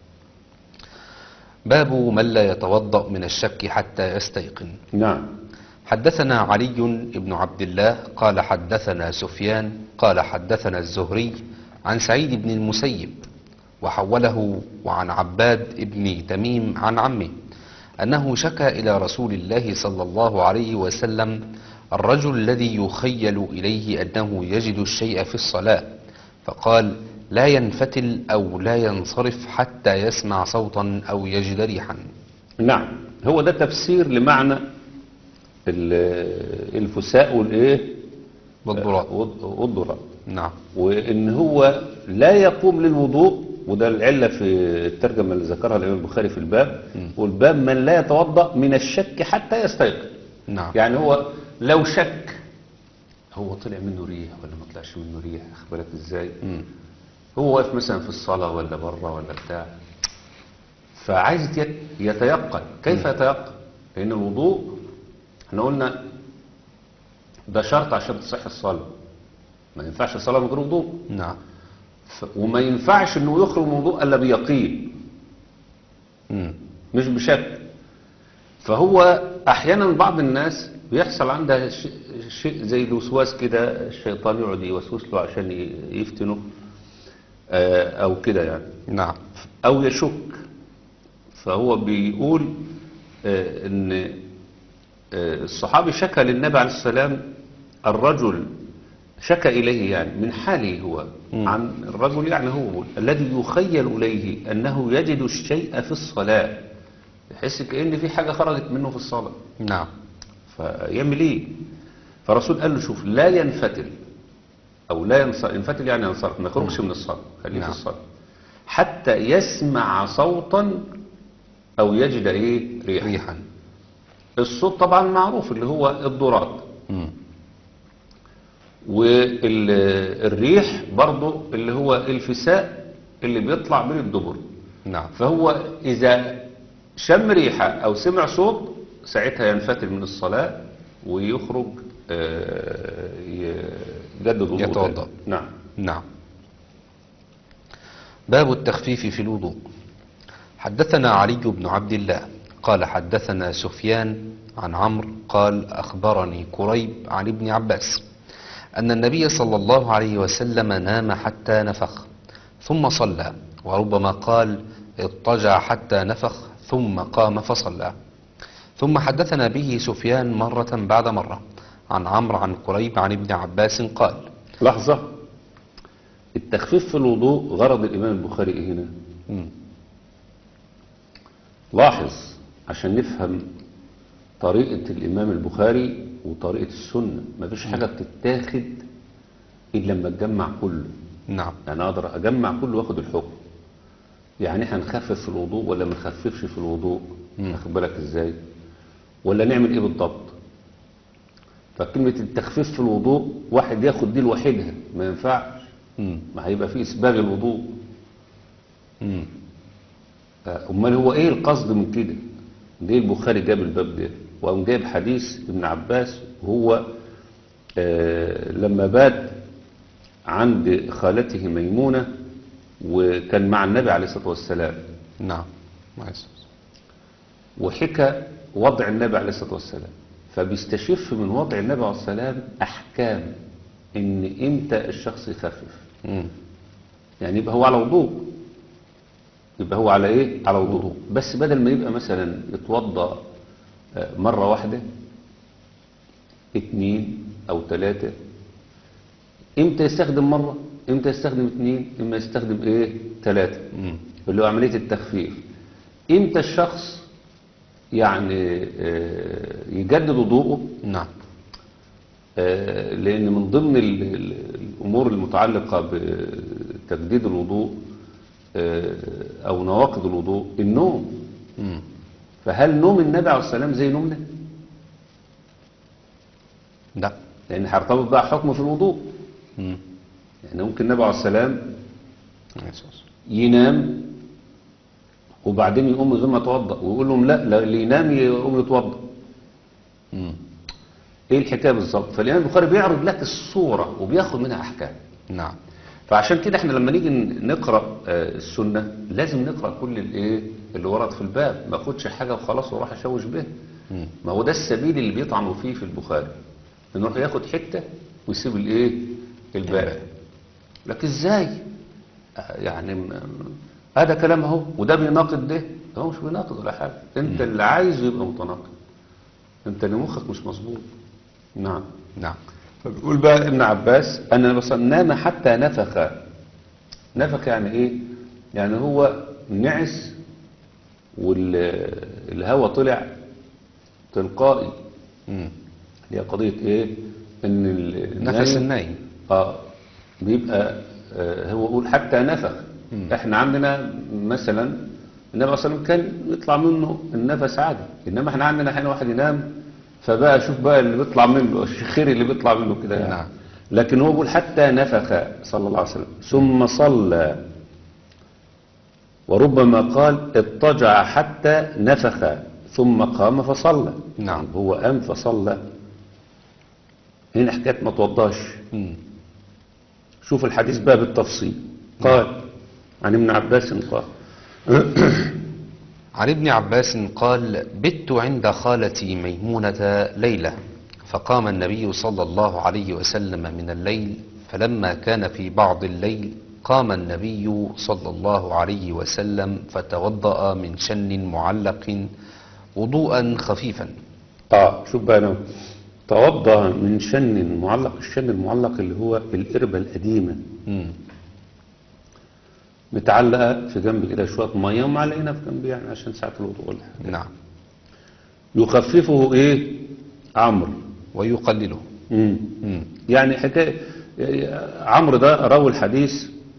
باب من لا يتوضأ من الشك حتى يستيقن نعم حدثنا علي بن عبد الله قال حدثنا سفيان قال حدثنا الزهري عن سعيد بن المسيب وحوله وعن عباد ابن تميم عن عمه أنه شكى إلى رسول الله صلى الله عليه وسلم الرجل الذي يخيل إليه أنه يجد الشيء في الصلاة فقال لا ينفتل أو لا ينصرف حتى يسمع صوتا أو يجد ريحا نعم هو ده تفسير لمعنى ال- الفساء والايه والضراء والض- والضراء نعم وان هو لا يقوم للوضوء وده العلة في الترجمة اللي ذكرها الإمام البخاري في الباب والباب من لا يتوضأ من الشك حتى يستيقظ نعم يعني هو لو شك هو طلع منه ريح ولا ما طلعش منه ريح أخد بالك ازاي مم. هو واقف مثلا في الصلاة ولا بره ولا بتاع فعايز يت- يتيقن كيف يتيقن لأن الوضوء احنا قلنا ده شرط عشان تصح الصلاة ما ينفعش الصلاة من غير وضوء نعم ف- وما ينفعش انه يخرج من الوضوء الا بيقين مم. مش بشك فهو احيانا بعض الناس بيحصل عندها ش- شيء زي الوسواس كده الشيطان يقعد يوسوس له عشان ي- يفتنه آه، او كده يعني نعم او يشك فهو بيقول آه، ان آه، الصحابي شكى للنبي عليه السلام الرجل شكى إليه يعني من حاله هو عن الرجل يعني هو بيقول الذي يخيل إليه أنه يجد الشيء في الصلاة يحس كأن في حاجة خرجت منه في الصلاة نعم فيعمل ايه فالرسول قال له شوف لا ينفتل او لا ينصرف ينفتل يعني ينصرف ما يخرجش من الصلاه خليه نعم. في الصلاه حتى يسمع صوتا او يجد ايه ريحا ريحا الصوت طبعا معروف اللي هو الضراد مم. والريح برضو اللي هو الفساء اللي بيطلع من الدبر نعم فهو إذا شم ريحة أو سمع صوت ساعتها ينفتل من الصلاة ويخرج آه، يجدد وضوء يتوضأ. تاني. نعم نعم باب التخفيف في الوضوء حدثنا علي بن عبد الله قال حدثنا سفيان عن عمرو قال أخبرني كريب عن ابن عباس أن النبي صلى الله عليه وسلم نام حتى نفخ ثم صلى وربما قال اضطجع حتى نفخ ثم قام فصلى ثم حدثنا به سفيان مرة بعد مرة عن عمرو عن كريب عن ابن عباس قال لحظة التخفيف في الوضوء غرض الإمام البخاري إيه هنا مم. لاحظ عشان نفهم طريقة الإمام البخاري وطريقة السنة مفيش حاجة بتتاخد إلا لما تجمع كله نعم يعني أقدر أجمع كله وآخد الحكم يعني احنا نخفف في الوضوء ولا ما نخففش في الوضوء واخد بالك ازاي ولا نعمل ايه بالضبط فكلمة التخفيف في الوضوء واحد ياخد دي لوحدها ما ينفعش مم. ما هيبقى فيه اسباغ الوضوء مم. آه، امال هو ايه القصد من كده ليه البخاري جاب الباب ده وقام جايب حديث ابن عباس وهو آه لما بات عند خالته ميمونة وكان مع النبي عليه الصلاة والسلام نعم ما يسمع. وحكى وضع النبي عليه الصلاة والسلام فبيستشف من وضع النبي عليه الصلاة والسلام أحكام إن إمتى الشخص يخفف مم. يعني يبقى هو على وضوء يبقى هو على ايه على وضوء بس بدل ما يبقى مثلا يتوضا آه، مرة واحدة اتنين او تلاتة امتى يستخدم مرة امتى يستخدم اتنين اما يستخدم ايه تلاتة مم. اللي هو عملية التخفيف امتى الشخص يعني آه، يجدد وضوءه نعم آه، لأن من ضمن ال- ال- الأمور المتعلقة بتجديد الوضوء آه، أو نواقض الوضوء النوم مم. فهل نوم النبي عليه السلام زي نومنا؟ لا لأن هيرتبط بقى حكم في الوضوء مم. يعني ممكن النبي عليه السلام ما يسمع. ينام وبعدين يقوم من غير ما يتوضأ ويقول لهم لا لا اللي ينام يقوم يتوضأ مم. ايه الحكايه بالظبط فالامام البخاري بيعرض لك الصوره وبياخد منها احكام نعم فعشان كده احنا لما نيجي نقرا آه، السنه لازم نقرا كل الايه اللي ورد في الباب ما اخدش حاجه وخلاص واروح اشوش بيها مم. ما هو ده السبيل اللي بيطعنوا فيه في البخاري انه ياخد حته ويسيب الايه الباقي لكن ازاي يعني م- هذا كلام اهو وده بيناقض ده هو مش بيناقض ولا حاجة انت اللي عايزه يبقى متناقض انت اللي مخك مش مظبوط نعم نعم فبيقول بقى ابن عباس ان النبي صلى الله عليه وسلم نام حتى نفخ نفخ يعني ايه يعني هو نعس والهواء طلع تلقائي مم. هي قضية ايه ان ال- نفس النايم اه بيبقى آه هو يقول حتى نفخ احنا عندنا مثلا النبي صلى الله عليه وسلم كان يطلع منه النفس عادي انما احنا عندنا حين واحد ينام فبقى شوف بقى اللي بيطلع منه الشخير اللي بيطلع منه كده يعني. نعم. لكن هو بيقول حتى نفخ صلى الله عليه وسلم ثم صلى وربما قال اضطجع حتى نفخ ثم قام فصلى نعم. هو قام فصلى هنا حكايه ما توضاش مم. شوف الحديث بقى بالتفصيل قال عن ابن عباس قال عن ابن عباس قال بت عند خالتي ميمونة ليلة فقام النبي صلى الله عليه وسلم من الليل فلما كان في بعض الليل قام النبي صلى الله عليه وسلم فتوضأ من شن معلق وضوءا خفيفا اه شوف بقى انا توضا من شن معلق الشن المعلق اللي هو القربة القديمة مم. متعلقة في جنب كده شوية مية ومعلقينها في جنب يعني عشان ساعة الوضوء ولا حاجة. نعم يخففه ايه عمرو ويقلله مم. مم. يعني حكاية عمرو ده راوي الحديث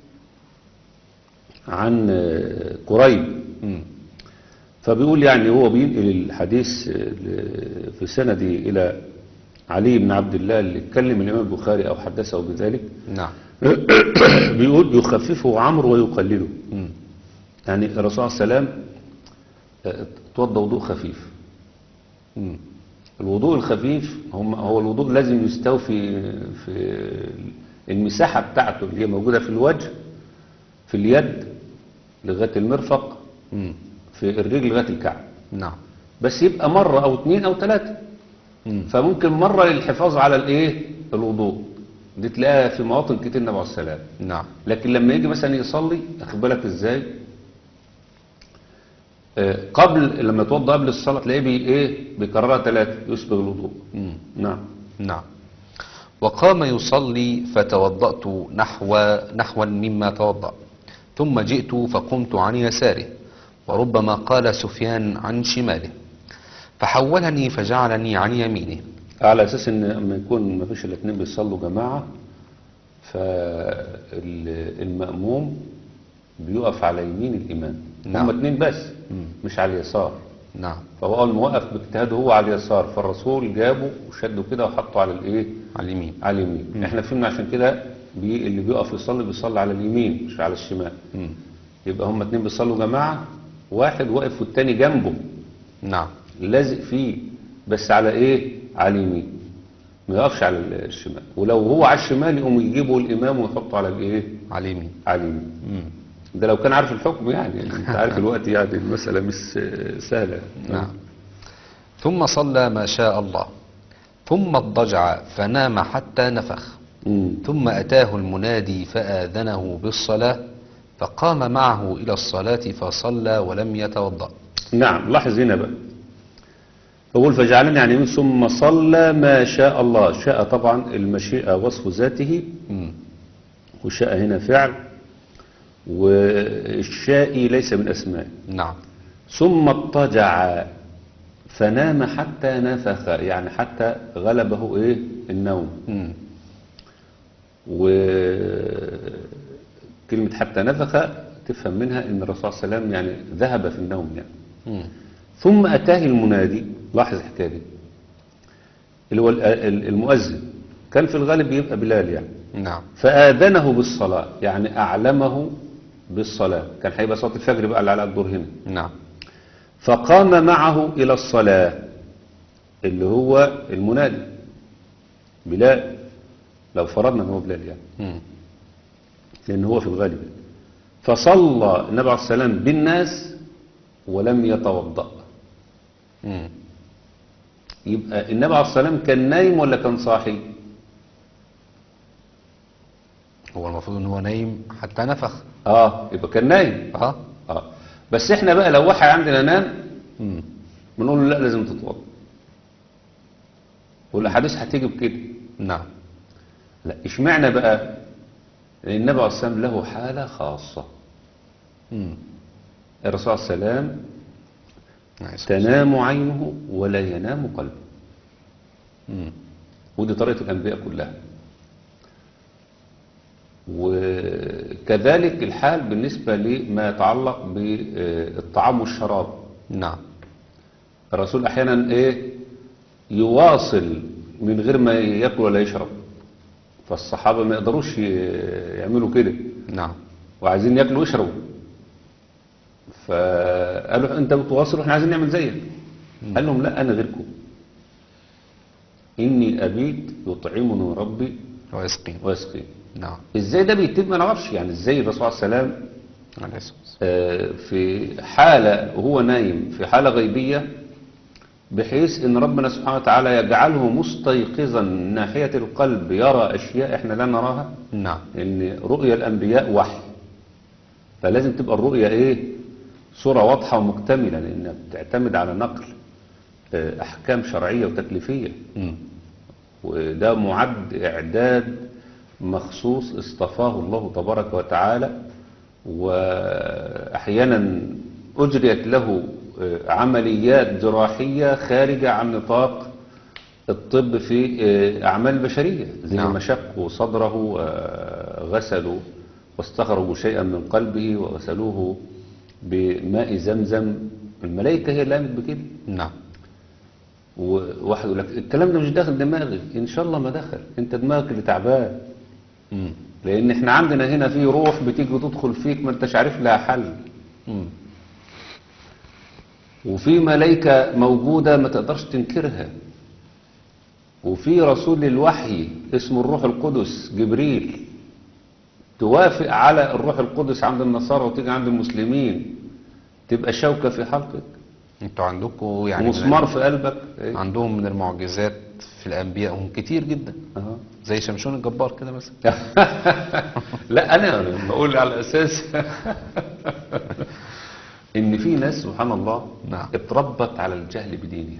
عن آه، قريب مم. فبيقول يعني هو بينقل الحديث آه، في سندي إلى علي بن عبد الله اللي اتكلم الإمام البخاري أو حدثه بذلك نعم بيقول يخففه عمرو ويقلله مم. يعني الرسول صلى الله عليه وسلم آه، توضى وضوء خفيف مم. الوضوء الخفيف هم هو الوضوء لازم يستوفي في المساحة بتاعته اللي هي موجودة في الوجه في اليد لغاية المرفق مم. في الرجل لغاية الكعب نعم بس يبقى مرة أو اتنين أو تلاتة مم. فممكن مرة للحفاظ على الإيه الوضوء دي تلاقيها في مواطن كتير النبي عليه السلام نعم لكن لما يجي مثلا يصلي أخد بالك إزاي آه، قبل لما يتوضا قبل الصلاة تلاقيه بي إيه بيكررها ثلاثة يسبغ الوضوء مم. نعم نعم وقام يصلي فتوضأت نحو نحوا مما توضأ ثم جئت فقمت عن يساره وربما قال سفيان عن شماله فحولني فجعلني عن يمينه على اساس ان لما يكون ما فيش الاثنين بيصلوا جماعه فالمأموم بيقف على يمين الامام نعم. هم اثنين بس مش على اليسار نعم فهو اول ما وقف باجتهاده هو على اليسار فالرسول جابه وشده كده وحطه على الايه على اليمين على اليمين احنا فهمنا عشان كده بي اللي بيقف يصلي بيصلي على اليمين مش على الشمال مم. يبقى هم اثنين بيصلوا جماعه واحد واقف والتاني جنبه نعم لازق فيه بس على ايه على اليمين ما يقفش على الشمال ولو هو على الشمال يقوم يجيبوا الامام ويحطوا على الايه على اليمين على اليمين مم. ده لو كان عارف الحكم يعني انت عارف الوقت يعني المسألة مش سهلة نعم ثم صلى ما شاء الله ثم اضطجع فنام حتى نفخ مم. ثم أتاه المنادي فآذنه بالصلاة فقام معه إلى الصلاة فصلى ولم يتوضأ نعم لاحظ هنا بقى يقول فجعلني عن يمين ثم صلى ما شاء الله شاء طبعا المشيئة وصف ذاته مم. وشاء هنا فعل والشاء ليس من أسماء نعم ثم اضطجع فنام حتى نفخ يعني حتى غلبه ايه النوم مم. وكلمة حتى نفخ تفهم منها ان الرسول صلى الله عليه وسلم يعني ذهب في النوم يعني مم. ثم أتاه المنادي لاحظ الحكاية دي اللي هو ال- ال- المؤذن كان في الغالب بيبقى بلال يعني نعم فآذنه بالصلاة يعني أعلمه بالصلاة كان هيبقى صلاة الفجر بقى اللي على الدور هنا نعم فقام معه إلى الصلاة اللي هو المنادي بلال لو فرضنا ان هو بلال يعني مم. لأن هو في الغالب فصلى النبي عليه السلام بالناس ولم يتوضأ مم. يبقى النبي عليه السلام كان نايم ولا كان صاحي هو المفروض ان هو نايم حتى نفخ اه يبقى كان نايم اه اه بس احنا بقى لو واحد عندنا نام مم. بنقول له لا لازم تتوضا والاحاديث هتيجي بكده نعم لا اشمعنى بقى لان النبي عليه الصلاه والسلام له حاله خاصه مم. الرسول صلى الله عليه وسلم نعم. تنام عينه ولا ينام قلبه مم. ودي طريقة الأنبياء كلها وكذلك الحال بالنسبة لما يتعلق بالطعام والشراب نعم الرسول أحيانا إيه يواصل من غير ما يأكل ولا يشرب فالصحابة ما يقدروش ي- يعملوا كده نعم وعايزين ياكلوا ويشربوا فقالوا انت بتواصل واحنا عايزين نعمل زيك قال لهم لا انا غيركم اني ابيت يطعمني ربي ويسقين ويسقين نعم ازاي ده بيتم ما نعرفش يعني ازاي الرسول عليه السلام عليه الصلاة والسلام. آه، في حالة وهو نايم في حالة غيبية بحيث ان ربنا سبحانه وتعالى يجعله مستيقظا من ناحية القلب يرى اشياء احنا لا نراها نعم ان رؤيا الانبياء وحي فلازم تبقى الرؤيا ايه صورة واضحة ومكتملة لانها بتعتمد على نقل آه، احكام شرعية وتكليفية مم. وده معد اعداد مخصوص اصطفاه الله تبارك وتعالى واحيانا اجريت له آه، عمليات جراحية خارجة عن نطاق الطب في آه، اعمال البشرية زي نعم. ما شقوا صدره وغسلوا واستخرجوا شيئا من قلبه وغسلوه بماء زمزم الملائكة هي اللي قامت بكده نعم وواحد يقول لك الكلام ده مش داخل دماغي ان شاء الله ما دخل انت دماغك اللي تعبان مم. لان احنا عندنا هنا في روح بتيجي تدخل فيك ما انتش عارف لها حل مم. وفي ملائكة موجودة ما تقدرش تنكرها وفي رسول الوحي اسمه الروح القدس جبريل توافق على الروح القدس عند النصارى وتيجي عند المسلمين تبقى شوكة في حلقك انتوا عندكم يعني من مسمار في قلبك ال- عندهم من المعجزات في الانبياء هم كتير جدا أها. زي شمشون الجبار كده مثلا لا انا بقول على اساس ان في ناس سبحان الله نعم. اتربت على الجهل بدينها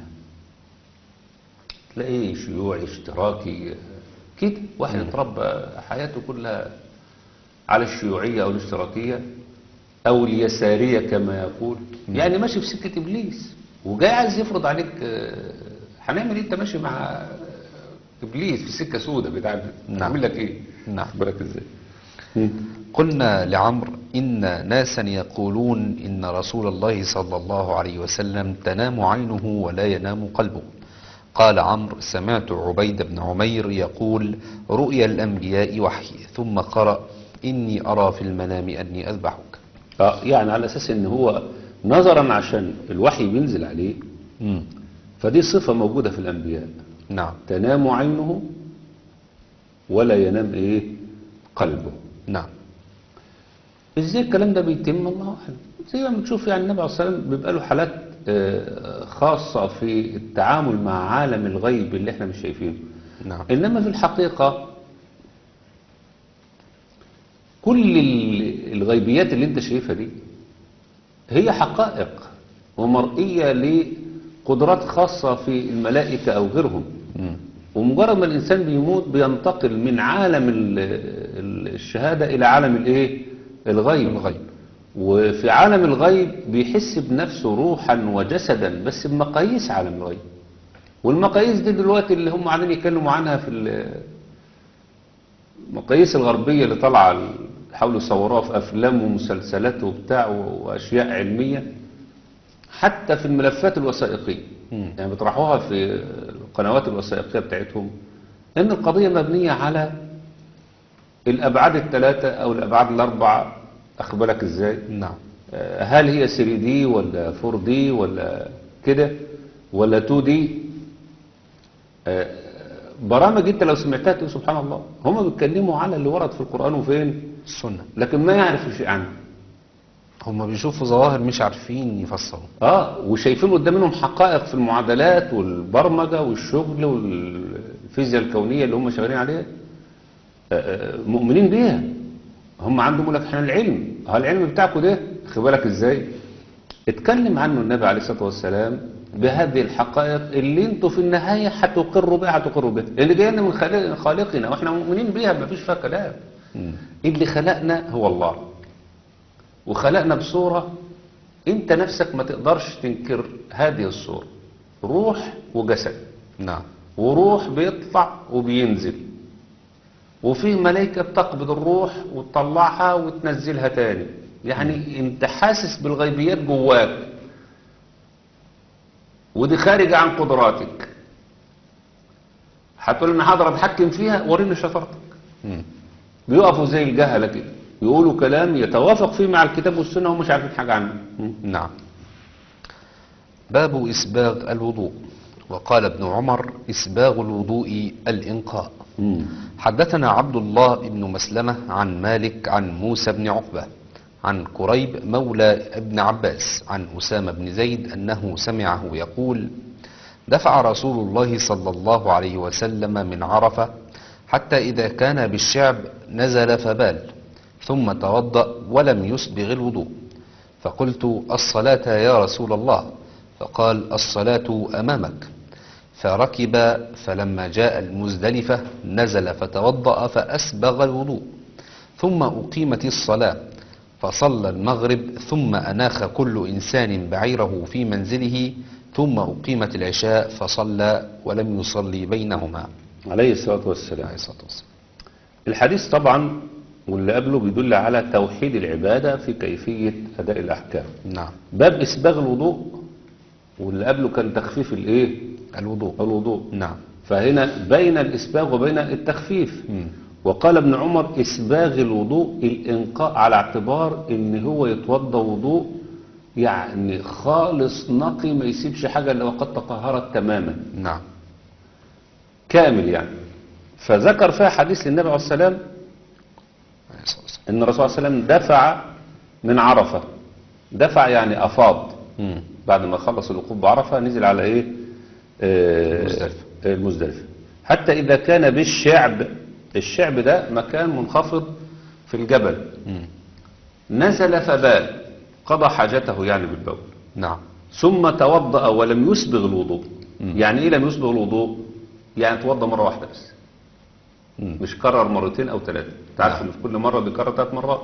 تلاقيه شيوعي اشتراكي كده واحد اتربى حياته كلها على الشيوعية او الاشتراكية او اليسارية كما يقول يعني ماشي في سكة ابليس وجاي عايز يفرض عليك آه، هنعمل ايه انت ماشي مع ابليس في سكة سودة بتاع نعم. نعمل لك ايه نعم. بالك ازاي قلنا لعمرو إن ناسا يقولون إن رسول الله صلى الله عليه وسلم تنام عينه ولا ينام قلبه قال عمرو سمعت عبيد بن عمير يقول رؤيا الأنبياء وحي ثم قرأ إني أرى في المنام أني أذبحك اه يعني على اساس ان هو نظرا عشان الوحي بينزل عليه مم. فدي صفة موجودة في الانبياء نعم تنام عينه ولا ينام ايه قلبه نعم ازاي الكلام ده بيتم الله اعلم زي ما بتشوف يعني النبي عليه الصلاه والسلام بيبقى له حالات آه، خاصة في التعامل مع عالم الغيب اللي احنا مش شايفينه نعم إنما في الحقيقة كل ال- الغيبيات اللي انت شايفها دي هي حقائق ومرئية لقدرات خاصة في الملائكة أو غيرهم مم. ومجرد ما الإنسان بيموت بينتقل من عالم ال- ال- الشهادة إلى عالم الإيه؟ الغيب الغيب. وفي عالم الغيب بيحس بنفسه روحا وجسدا بس بمقاييس عالم الغيب والمقاييس دي دلوقتي اللي هم قاعدين يتكلموا عنها في ال- المقاييس الغربية اللي طالعة يحاولوا يصوروها في أفلام ومسلسلات وبتاع وأشياء علمية حتى في الملفات الوثائقية مم. يعني بيطرحوها في القنوات الوثائقية بتاعتهم إن القضية مبنية على الأبعاد الثلاثة أو الأبعاد الأربعة أخبرك إزاي نعم آه، هل هي 3 دي ولا 4 دي ولا كده ولا 2 دي آه، برامج انت لو سمعتها تقول سبحان الله هم بيتكلموا على اللي ورد في القرآن وفين السنة لكن ما يعرف شيء عنه هم بيشوفوا ظواهر مش عارفين يفسروا اه وشايفين قدام منهم حقائق في المعادلات والبرمجة والشغل والفيزياء الكونية اللي هم شغالين عليها آه، آه، مؤمنين بيها هم عندهم يقول لك احنا العلم ها العلم بتاعكم ده خد بالك ازاي اتكلم عنه النبي عليه الصلاه والسلام بهذه الحقائق اللي انتوا في النهايه هتقروا بها هتقروا بها اللي جاينا من خالق- خالقنا واحنا مؤمنين بيها ما فيش فيها كلام اللي خلقنا هو الله وخلقنا بصوره انت نفسك ما تقدرش تنكر هذه الصوره روح وجسد نعم وروح بيطلع وبينزل وفي ملائكة بتقبض الروح وتطلعها وتنزلها تاني يعني انت حاسس بالغيبيات جواك ودي خارجة عن قدراتك هتقول انا هقدر اتحكم فيها وريني شطارتك مم. بيقفوا زي الجهلة كده يقولوا كلام يتوافق فيه مع الكتاب والسنة ومش عارفين حاجة عنه نعم باب إسباغ الوضوء وقال ابن عمر إسباغ الوضوء الإنقاء مم. حدثنا عبد الله بن مسلمة عن مالك عن موسى بن عقبة عن كريب مولى ابن عباس عن أسامة بن زيد أنه سمعه يقول دفع رسول الله صلى الله عليه وسلم من عرفة حتى إذا كان بالشعب نزل فبال ثم توضأ ولم يسبغ الوضوء فقلت الصلاة يا رسول الله فقال الصلاة أمامك فركب فلما جاء المزدلفة نزل فتوضأ فأسبغ الوضوء ثم أقيمت الصلاة فصلى المغرب ثم أناخ كل إنسان بعيره في منزله ثم أقيمت العشاء فصلى ولم يصلي بينهما عليه الصلاة والسلام عليه الصلاة والسلام الحديث طبعا واللي قبله بيدل على توحيد العبادة في كيفية أداء الأحكام نعم باب إسباغ الوضوء واللي قبله كان تخفيف الإيه الوضوء الوضوء نعم فهنا بين الإسباغ وبين التخفيف مم. وقال ابن عمر إسباغ الوضوء الإنقاء على اعتبار إن هو يتوضى وضوء يعني خالص نقي ما يسيبش حاجة إلا وقد تطهرت تماما نعم كامل يعني فذكر فيها حديث للنبي عليه السلام عليه الصلاة والسلام ان الرسول صلى الله عليه وسلم دفع من عرفة دفع يعني افاض مم. بعد ما خلص الوقوف بعرفة نزل على ايه آه، المزدلفة. آه، المزدلفة حتى اذا كان بالشعب الشعب ده مكان منخفض في الجبل مم. نزل فبال قضى حاجته يعني بالبول نعم ثم توضأ ولم يسبغ الوضوء مم. يعني ايه لم يسبغ الوضوء يعني توضأ مرة واحدة بس مم. مش كرر مرتين او ثلاثة تعرف نعم. ان في كل مرة بيكرر ثلاث مرات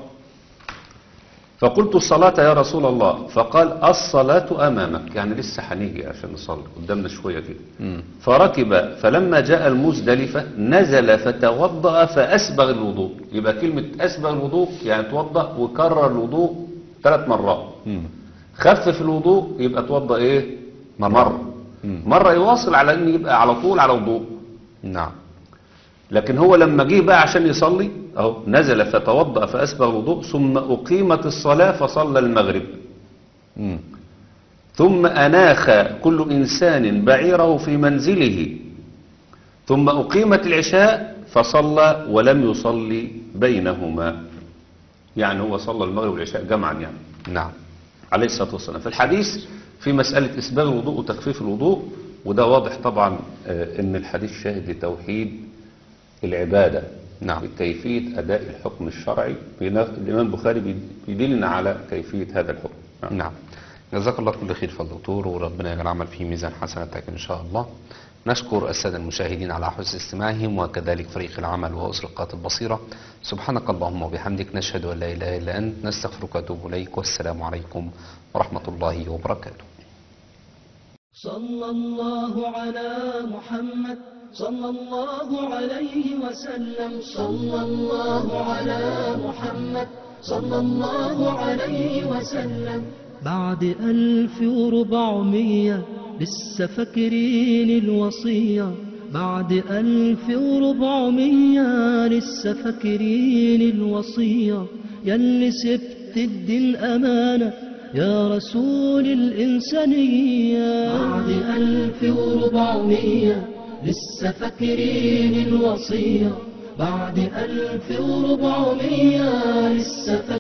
فقلت الصلاة يا رسول الله فقال الصلاة امامك يعني لسه هنيجي عشان نصلي قدامنا شوية كده مم. فركب فلما جاء المزدلفة نزل فتوضأ فأسبغ الوضوء يبقى كلمة أسبغ الوضوء يعني توضأ وكرر الوضوء ثلاث مرات مم. خفف الوضوء يبقى توضأ ايه مرة. مرة مم. مرة يواصل على ان يبقى على طول على وضوء نعم لكن هو لما جه بقى عشان يصلي اهو نزل فتوضأ فأسبغ الوضوء ثم أقيمت الصلاة فصلى المغرب مم. ثم أناخ كل إنسان بعيره في منزله ثم أقيمت العشاء فصلى ولم يصلي بينهما يعني هو صلى المغرب والعشاء جمعا يعني نعم عليه الصلاة والسلام في الحديث في مسألة إسباغ الوضوء وتخفيف الوضوء وده واضح طبعا آه، ان الحديث شاهد لتوحيد العبادة نعم. بكيفية أداء الحكم الشرعي بينا- الإمام البخاري بيدلنا على كيفية هذا الحكم نعم. نعم جزاك الله كل خير فضل دكتور وربنا يجعل العمل في ميزان حسناتك إن شاء الله نشكر السادة المشاهدين على حسن استماعهم وكذلك فريق العمل وأسرقات البصيرة سبحانك اللهم وبحمدك نشهد أن لا إله إلا أنت نستغفرك ونتوب إليك والسلام عليكم ورحمة الله وبركاته صلى الله على محمد صلى الله عليه وسلم صلى الله على محمد صلى الله عليه وسلم بعد ألف وربعمية لسه فاكرين الوصية بعد ألف وربعمية لسه فاكرين الوصية يلي سبت الدين أمانة يا رسول الإنسانية بعد ألف وربعمية لسه فاكرين الوصية بعد ألف وربعمية لسه فاكرين